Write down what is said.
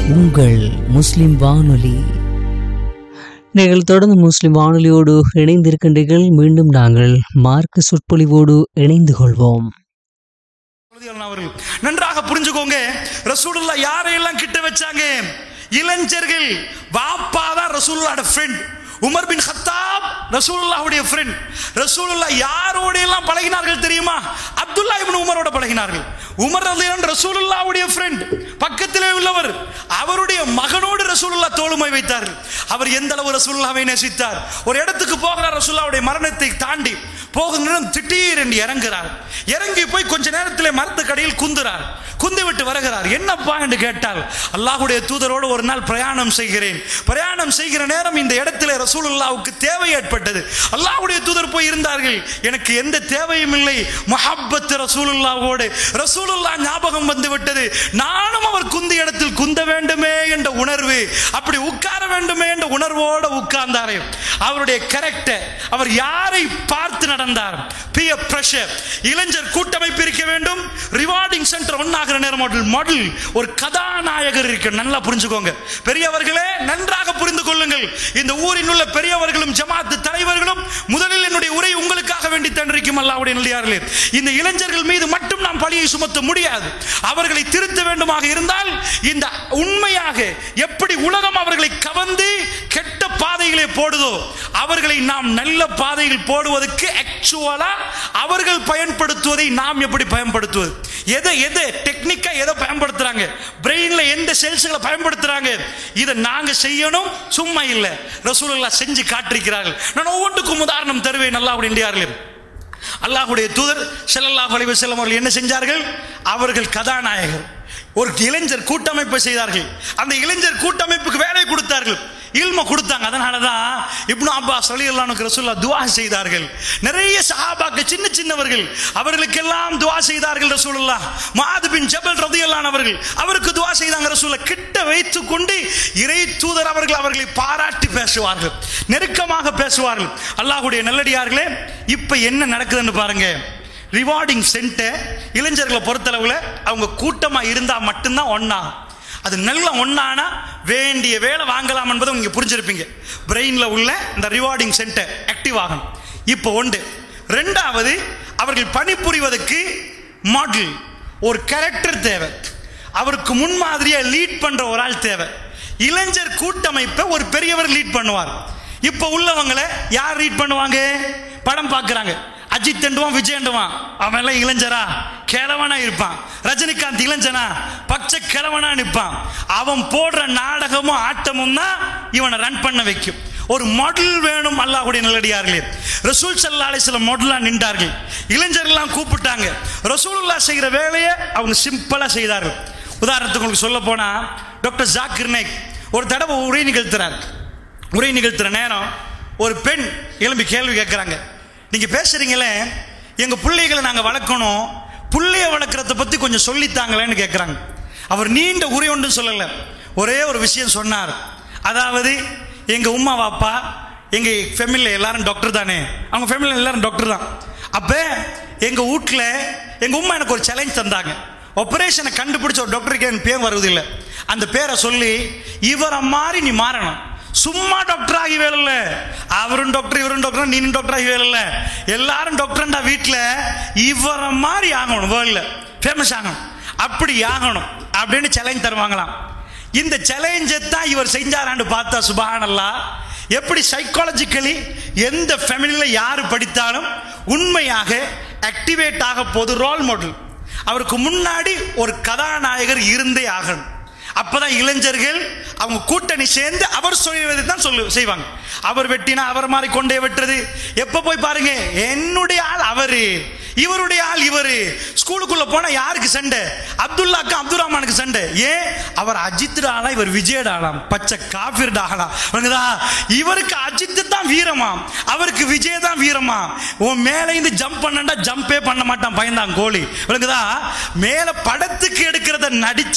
உங்கள் முஸ்லிம் வானொலி நீங்கள் தொடர்ந்து முஸ்லிம் வானொலியோடு இணைந்திருக்கின்றீர்கள் மீண்டும் நாங்கள் மார்க்க சொற்பொழிவோடு இணைந்து கொள்வோம் ரலியல்லாஹு அவர்கள் நன்றாக புரிஞ்சுக்கோங்க ரசூலுல்லா யாரையெல்லாம் கிட்ட வச்சாங்க இளைஞர்கள் வாப்பா தான் ரசூலுல்லாஹோட ஃப்ரெண்ட் உமர் பின் ஹத்தாப் ரசூலுல்லாஹுடைய ஃப்ரெண்ட் ரசூலுல்லாஹ் யாரோட எல்லாம் பழகினார்கள் தெரியுமா அப்துல்லா இப்னு உமரோட பழகினார்கள் உமர் ரலியல்லாஹு ரசூலுல்லாஹுடைய ஃப்ரெண்ட் பக்கத்திலே உள்ளவர் அவருடைய மகனோடு ரசூலுல்லாஹ் தோளுமை வைத்தார்கள் அவர் எந்த அளவு ரசூலுல்லாஹ்வை நேசித்தார் ஒரு இடத்துக்கு போகிறார் ரசூலுல்லாஹுடைய மரணத்தை தாண்டி போகிற திடீர் என்று இறங்குறார் இறங்கி போய் கொஞ்ச நேரத்திலே மரத்துக்கடையில் குந்துறார் குந்து விட்டு வருகிறார் என்னப்பா என்று கேட்டால் அல்லாஹ்வுடைய தூதரோடு ஒரு நாள் பிரயாணம் செய்கிறேன் பிரயாணம் செய்கிற நேரம் இந்த இடத்திலே ரசூலுல்லாவுக்கு தேவை ஏற்பட்டது அல்லாஹ்வுடைய தூதர் போய் இருந்தார்கள் எனக்கு எந்த தேவையும் இல்லை முஹப்பத் ரசூலுல்லாவோடு ரசூலுல்லா ஞாபகம் வந்து விட்டது நானும் அவர் குந்த இடத்தில் குந்த வேண்டுமே என்ற உணர்வு அப்படி உட்கார வேண்டுமே என்ற உணர்வோடு உட்கார்ந்தாரே அவருடைய கரெக்டர் அவர் யாரை பார்த்து நடந்தார் பிய பிரஷர் இளைஞர் கூட்டமைப்பு இருக்க வேண்டும் ரிவார்டிங் சென்டர் ஒன்னாகிற நேரம் மாடல் மாடல் ஒரு கதாநாயகர் இருக்கு நல்லா புரிஞ்சுக்கோங்க பெரியவர்களே நன்றாக புரிந்து கொள்ளுங்கள் இந்த ஊரில் உள்ள பெரியவர்களும் ஜமாத்து தலைவர்களும் முதலில் என்னுடைய உரை உங்களுக்காக வேண்டி தண்டிருக்கும் அல்லாவுடைய நல்லியார்களே இந்த இளைஞர்கள் மீது மட்டும் நாம் பழியை சுமத்த முடியாது அவர்களை திருத்த வேண்டுமாக இருந்தால் இந்த உண்மையாக எப்படி உலகம் அவர்களை கவர்ந்து கெட்ட பாதைகளை போடுதோ அவர்களை நாம் நல்ல பாதையில் போடுவதற்கு ஆக்சுவலா அவர்கள் பயன்படுத்துவதை நாம் எப்படி பயன்படுத்துவது எதை எதை டெக்னிக்கா எதை பயன்படுத்துறாங்க பிரெயின்ல எந்த செல்ஸ்களை பயன்படுத்துறாங்க இதை நாங்க செய்யணும் சும்மா இல்ல ரசூலுல்லாஹ் செஞ்சு காட்டிருக்கிறார்கள் நான் ஒவ்வொன்றுக்கும் உதாரணம் தருவேன் நல்லா அப்படின்றார்களே அல்லாஹ்வுடைய தூதர் ஸல்லல்லாஹு அலைஹி வஸல்லம் அவர்கள் என்ன செஞ்சார்கள் அவர்கள் கதாநாயகர் ஒரு இளைஞர் கூட்டமைப்பை செய்தார்கள் அந்த இளைஞர் கூட்டமைப்புக்கு வேலை கொடுத்தார்கள் இல்ம கொடுத்தாங்க அதனால தான் இப்னு அப்பாஸ் ரலியல்லாஹு ரசூல்லா துஆ செய்தார்கள் நிறைய சஹாபாக்கள் சின்ன சின்னவர்கள் அவர்களுக்கெல்லாம் துஆ செய்தார்கள் ரசூலுல்லாஹ் மாது பின் ஜபல் ரலியல்லாஹு அவர்கள் அவருக்கு துஆ செய்தாங்க ரசூலுல்லாஹ் கிட்ட வைத்து கொண்டு இறை தூதர் அவர்கள் அவர்களை பாராட்டி பேசுவார்கள் நெருக்கமாக பேசுவார்கள் அல்லாஹ்வுடைய நல்லடியார்களே இப்போ என்ன நடக்குதுன்னு பாருங்க ரிவார்டிங் சென்டர் இளைஞர்களை பொறுத்தளவில் அவங்க கூட்டமாக இருந்தால் மட்டும்தான் ஒன்றா அது நல்ல ஒன்றானா வேண்டிய வேலை வாங்கலாம் என்பதை நீங்கள் புரிஞ்சிருப்பீங்க பிரெயினில் உள்ள இந்த ரிவார்டிங் சென்டர் ஆக்டிவ் ஆகணும் இப்போ ஒன்று ரெண்டாவது அவர்கள் பணிபுரிவதற்கு மாடல் ஒரு கேரக்டர் தேவை அவருக்கு முன்மாதிரியாக லீட் பண்ணுற ஒரு ஆள் தேவை இளைஞர் கூட்டமைப்பை ஒரு பெரியவர் லீட் பண்ணுவார் இப்போ உள்ளவங்களை யார் லீட் பண்ணுவாங்க படம் பார்க்குறாங்க அஜித் என்றுவான் விஜய் என்றுவான் அவன் எல்லாம் இளைஞரா கிழவனா இருப்பான் ரஜினிகாந்த் இளைஞனா பச்சை கிழவனா நிற்பான் அவன் போடுற நாடகமும் ஆட்டமும் தான் இவனை ரன் பண்ண வைக்கும் ஒரு மாடல் வேணும் அல்லாஹ்வுடைய நல்லடியார்களே ரசூல் சல்லா சில மாடலாக நின்றார்கள் இளைஞர்கள்லாம் கூப்பிட்டாங்க ரசூலுல்லா செய்கிற வேலையை அவங்க சிம்பிளாக செய்தார்கள் உதாரணத்துக்கு உங்களுக்கு சொல்ல போனா டாக்டர் ஜாக்கிர் நாயக் ஒரு தடவை உரை நிகழ்த்துறார் உரை நிகழ்த்துற நேரம் ஒரு பெண் எழும்பி கேள்வி கேட்குறாங்க நீங்கள் பேசுகிறீங்களே எங்கள் பிள்ளைகளை நாங்கள் வளர்க்கணும் பிள்ளைய வளர்க்குறத பற்றி கொஞ்சம் சொல்லித்தாங்களேன்னு கேட்குறாங்க அவர் நீண்ட உரை ஒன்றும் சொல்லலை ஒரே ஒரு விஷயம் சொன்னார் அதாவது எங்கள் உமா வாப்பா எங்கள் ஃபேமிலியில் எல்லாரும் டாக்டர் தானே அவங்க ஃபேமிலியில் எல்லாரும் டாக்டர் தான் அப்போ எங்கள் வீட்டில் எங்கள் உமா எனக்கு ஒரு சேலஞ்ச் தந்தாங்க ஆப்ரேஷனை கண்டுபிடிச்ச ஒரு டாக்டருக்கு என் பேர் வருவதில்லை அந்த பேரை சொல்லி இவரை மாதிரி நீ மாறணும் சும்மா டாக்டர் ஆகி வேலைல்ல அவரும் டாக்டர் இவரும் டாக்டர் நீனும் டாக்டர் ஆகி வேலைல்ல எல்லாரும் டாக்டர்ண்டா வீட்டில் இவரை மாதிரி ஆகணும் வேர்ல்டில் ஃபேமஸ் ஆகணும் அப்படி ஆகணும் அப்படின்னு சேலஞ்ச் தருவாங்களாம் இந்த சேலஞ்சை தான் இவர் செஞ்சாரான்னு பார்த்தா சுபஹானல்லா எப்படி சைக்காலஜிக்கலி எந்த ஃபேமிலியில் யார் படித்தாலும் உண்மையாக ஆக்டிவேட் ஆக போது ரோல் மாடல் அவருக்கு முன்னாடி ஒரு கதாநாயகர் இருந்தே ஆகணும் அப்பதான் இளைஞர்கள் அவங்க கூட்டணி சேர்ந்து அவர் சொல்லுவதை தான் சொல்லு செய்வாங்க அவர் வெட்டினா அவர் மாதிரி கொண்டே வெட்டுறது எப்ப போய் பாருங்க என்னுடைய ஆள் அவரு இவருடைய ஆள் இவரு ஸ்கூலுக்குள்ள போனா யாருக்கு சண்டை அப்துல்லாக்கு அப்துல் ரஹ்மானுக்கு சண்டை ஏன் அவர் அஜித் ஆளா இவர் விஜயட் ஆளாம் பச்சை காஃபிர் ஆகலாம் விளங்குதா இவருக்கு அஜித் தான் வீரமாம் அவருக்கு விஜய் தான் வீரமா உன் மேல இருந்து ஜம்ப் பண்ணா ஜம்பே பண்ண மாட்டான் பயந்தான் கோழி விளங்குதா மேல படத்துக்கு எடுக்கிறத நடிச்சு